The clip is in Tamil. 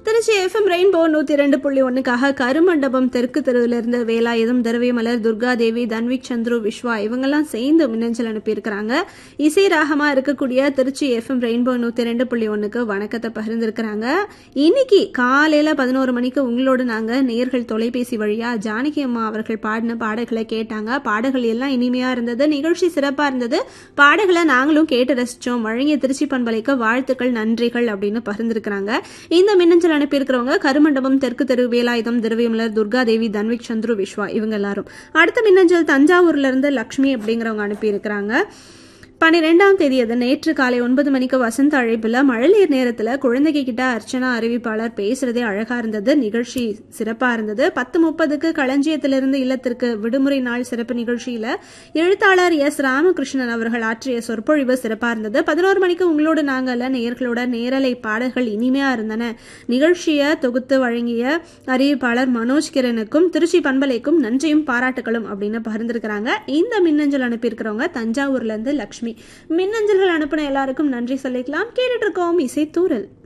திருச்சி எஃப்எம் ரெயின்போ நூத்தி ரெண்டு புள்ளி ஒண்ணுக்காக கருமண்டபம் தெற்கு தெருவிலிருந்து வேலாயுதம் திரவியமலர் துர்கா தேவி தன்விக் சந்துரு விஸ்வா இவங்கெல்லாம் சேர்ந்து மின்னஞ்சல் அனுப்பியிருக்கிறாங்க இசை ராகமா இருக்கக்கூடிய திருச்சி எஃப்எம் ரெயின்போ நூத்தி ரெண்டு புள்ளி ஒண்ணுக்கு வணக்கத்தை பகிர்ந்திருக்கிறாங்க இன்னைக்கு காலையில பதினோரு மணிக்கு உங்களோட நாங்க நேர்கள் தொலைபேசி வழியா ஜானகி அம்மா அவர்கள் பாடின பாடல்களை கேட்டாங்க பாடல்கள் எல்லாம் இனிமையா இருந்தது நிகழ்ச்சி சிறப்பா இருந்தது பாடல்களை நாங்களும் கேட்டு ரசிச்சோம் வழங்கிய திருச்சி பண்பலைக்கு வாழ்த்துக்கள் நன்றிகள் அப்படின்னு பகிர்ந்திருக்கிறாங்க இந்த மின்னஞ்சல் அனுப்பியிருக்கிறவங்க கருமண்டபம் தெற்கு தெரு வேலாயுதம் திரவியமலர் துர்கா தேவி தன்விக் சந்துரு விஸ்வா இவங்க எல்லாரும் அடுத்த மின்னஞ்சல் தஞ்சாவூர்ல இருந்து லக்ஷ்மி அப்படிங்கிறவங்க அனுப்பியிருக்கிறாங்க பன்னிரெண்டாம் தேதி அது நேற்று காலை ஒன்பது மணிக்கு வசந்த அழைப்பில் மழலையர் நேரத்தில் குழந்தைங்க கிட்ட அர்ச்சனா அறிவிப்பாளர் பேசுறதே அழகா இருந்தது நிகழ்ச்சி சிறப்பா இருந்தது பத்து முப்பதுக்கு களஞ்சியத்திலிருந்து இல்லத்திற்கு விடுமுறை நாள் சிறப்பு நிகழ்ச்சியில எழுத்தாளர் எஸ் ராமகிருஷ்ணன் அவர்கள் ஆற்றிய சொற்பொழிவு சிறப்பா இருந்தது பதினோரு மணிக்கு உங்களோட நாங்கள நேர்களோட நேரலை பாடல்கள் இனிமையா இருந்தன நிகழ்ச்சியை தொகுத்து வழங்கிய அறிவிப்பாளர் மனோஜ் கிரனுக்கும் திருச்சி பண்பலைக்கும் நன்றியும் பாராட்டுகளும் அப்படின்னு பகிர்ந்திருக்கிறாங்க இந்த மின்னஞ்சல் அனுப்பியிருக்கிறவங்க தஞ்சாவூர்ல இருந்து லக்ஷ்மி மின்னஞ்சல்கள் அனுப்பின எல்லாருக்கும் நன்றி சொல்லிக்கலாம் கேட்டுட்டு இருக்கோம் இசை தூரல்